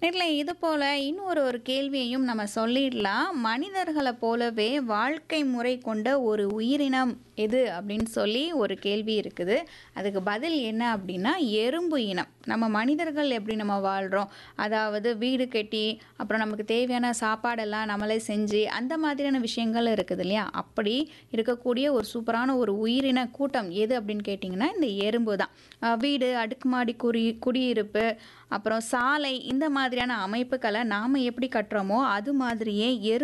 நேர்ல இது போல இன்னொரு ஒரு கேள்வியையும் நம்ம சொல்லிடலாம் மனிதர்களை போலவே வாழ்க்கை முறை கொண்ட ஒரு உயிரினம் எது அப்படின்னு சொல்லி ஒரு கேள்வி இருக்குது அதுக்கு பதில் என்ன அப்படின்னா எறும்பு இனம் நம்ம மனிதர்கள் எப்படி நம்ம வாழ்கிறோம் அதாவது வீடு கட்டி அப்புறம் நமக்கு தேவையான சாப்பாடெல்லாம் நம்மளே செஞ்சு அந்த மாதிரியான விஷயங்கள் இருக்குது இல்லையா அப்படி இருக்கக்கூடிய ஒரு சூப்பரான ஒரு உயிரின கூட்டம் எது அப்படின்னு கேட்டிங்கன்னா இந்த எறும்பு தான் அஹ் வீடு அடுக்குமாடி குடி குடியிருப்பு அப்புறம் சாலை இந்த மாதிரியான அமைப்புகளை நாம் எப்படி கட்டுறோமோ அது மாதிரியே எறும்பு